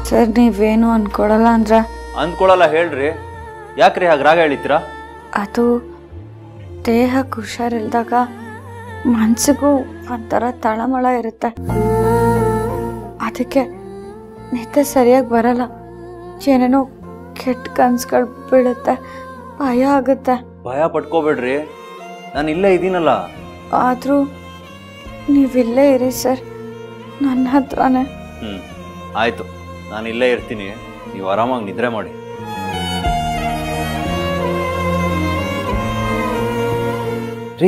sir ನೀವೇನು ಅನ್ಕೊಡಲ್ಲ ಅಂದ್ರೆ ಅಂದ್ಕೊಳಲ್ಲ ಹೇಳ್ರಿ ಯಾಕ್ರಿ ಹಾಗೆ ರಾಗ ಹೇಳಿತೀರಾ ಅದು ದೇಹಕ್ಕೆ ಹುಷಾರಿಲ್ದಾಗ ಮನ್ಸಿಗೂ ಒಂಥರ ತಳಮಳ ಇರುತ್ತೆ ಅದಕ್ಕೆ ನಿದ್ದೆ ಸರಿಯಾಗಿ ಬರಲ್ಲ ಏನೇನೋ ಕೆಟ್ಟ ಕನ್ಸುಗಳು ಬೀಳುತ್ತೆ ಭಯ ಆಗುತ್ತೆ ಭಯ ಪಟ್ಕೋಬೇಡ್ರಿ ನಾನು ಇಲ್ಲೇ ಇದ್ದೀನಲ್ಲ ಆದರೂ ನೀವಿಲ್ಲೇ ಇರಿ ಸರ್ ನನ್ನ ಹತ್ರನೇ ಹ್ಞೂ ಆಯಿತು ನಾನು ಇಲ್ಲೇ ಇರ್ತೀನಿ ನೀವು ಆರಾಮಾಗಿ ನಿದ್ರೆ ಮಾಡಿ ರೀ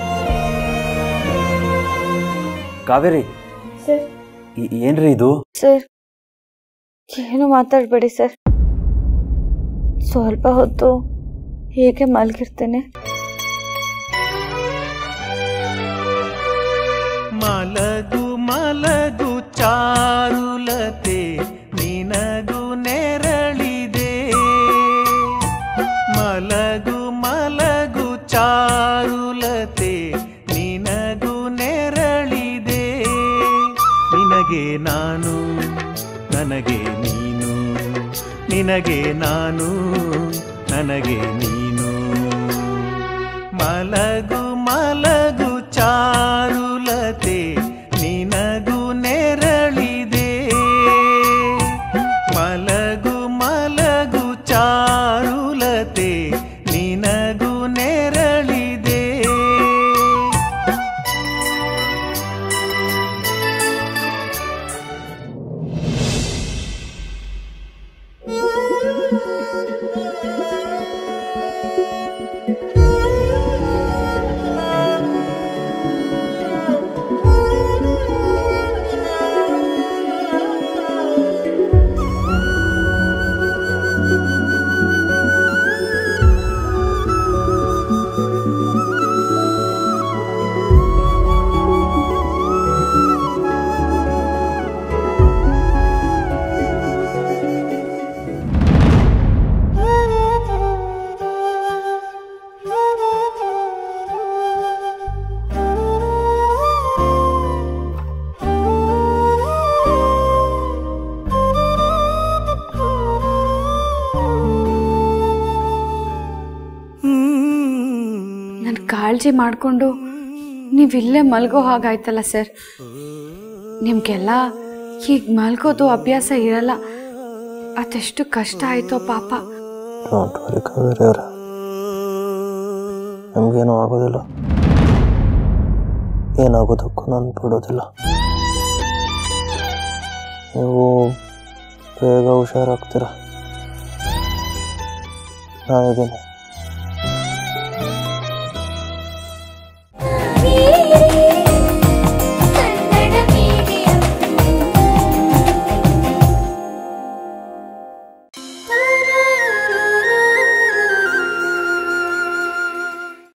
ಕಾವೇರಿ ಸರ್ ಈ- ಏನ್ರಿ ಇದು ಸರ್ ಏನು ಮಾತಾಡಬೇಡಿ ಸರ್ ಸ್ವಲ್ಪ ಹೊತ್ತು ಹೀಗೆ ಮಲಗಿರ್ತೀನಿ ಮಲಗು ಮಲಗು ಚಾರುಲತೆ ನಿನಗು ನೆರಳಿದೆ ಮಲಗು ಮಲಗು ಚಾರುಲತೆ ನಿನಗು ನೆರಳಿದೆ ನಿನಗೆ ನಾನು ನನಗೆ ನೀನು ನಿನಗೆ ನಾನು ನನಗೆ ನೀನು ಮಲಗು ಮಲಗು ಚಾರುಲತೆ ನಿನಗು ನೆರಳಿದೆ ಮಲಗು ಮಲಗು ಚಾರುಲತೆ ನಿನಗು ನೆರಳಿದೆ ನನ್ನ ಕಾಳಜಿ ಮಾಡಿಕೊಂಡು ನೀವಿಲ್ಲೇ ಮಲ್ಗೋ ಹಾಗಾಯ್ತಲ್ಲ ಸರ್ ನಿಮಗೆಲ್ಲ ಹೀಗೆ ಮಲ್ಗೋದು ಅಭ್ಯಾಸ ಇರಲ್ಲ ಅದೆಷ್ಟು ಕಷ್ಟ ಆಯ್ತೋ ಪಾಪ ಡೋಂಟ್ ವರಿ ಕಾವೇರಿ ಅವರ ನಮಗೇನೂ ಆಗೋದಿಲ್ಲ ಏನಾಗೋದಕ್ಕೂ ನಾನು ಬಿಡೋದಿಲ್ಲ ನೀವು ಬೇಗ ಹುಷಾರಾಗ್ತೀರ ನಾನಿದ್ದೀನಿ